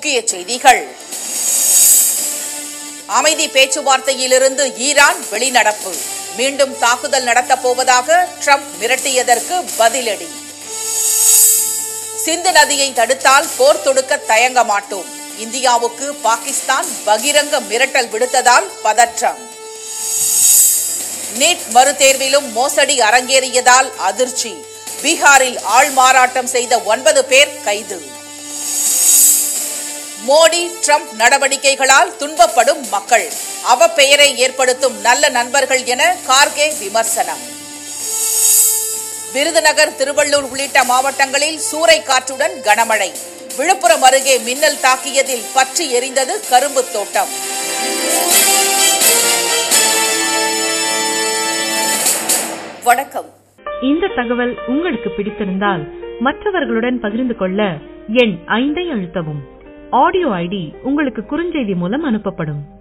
முக்கிய செய்திகள் அமைதி பேச்சுவார்த்தையிலிருந்து ஈரான் வெளிநடப்பு மீண்டும் தாக்குதல் நடத்தப் போவதாக ட்ரம்ப் மிரட்டியதற்கு பதிலடி சிந்து நதியை தடுத்தால் போர் தொடுக்க தயங்க மாட்டோம் இந்தியாவுக்கு பாகிஸ்தான் பகிரங்க மிரட்டல் விடுத்ததால் பதற்றம் நீட் மறுதேர்விலும் மோசடி அரங்கேறியதால் அதிர்ச்சி பீகாரில் ஆள் மாறாட்டம் செய்த ஒன்பது பேர் கைது மோடி ட்ரம்ப் நடவடிக்கைகளால் துன்பப்படும் மக்கள் அவப்பெயரை ஏற்படுத்தும் நல்ல நண்பர்கள் என கார்கே விமர்சனம் விருதுநகர் திருவள்ளூர் உள்ளிட்ட மாவட்டங்களில் சூறை காற்றுடன் கனமழை விழுப்புரம் அருகே மின்னல் தாக்கியதில் பற்றி எரிந்தது கரும்பு தோட்டம் வணக்கம் இந்த தகவல் உங்களுக்கு பிடித்திருந்தால் மற்றவர்களுடன் பகிர்ந்து கொள்ள எண் ஐந்தை அழுத்தவும் ஆடியோ ஐடி உங்களுக்கு குறுஞ்செய்தி மூலம் அனுப்பப்படும்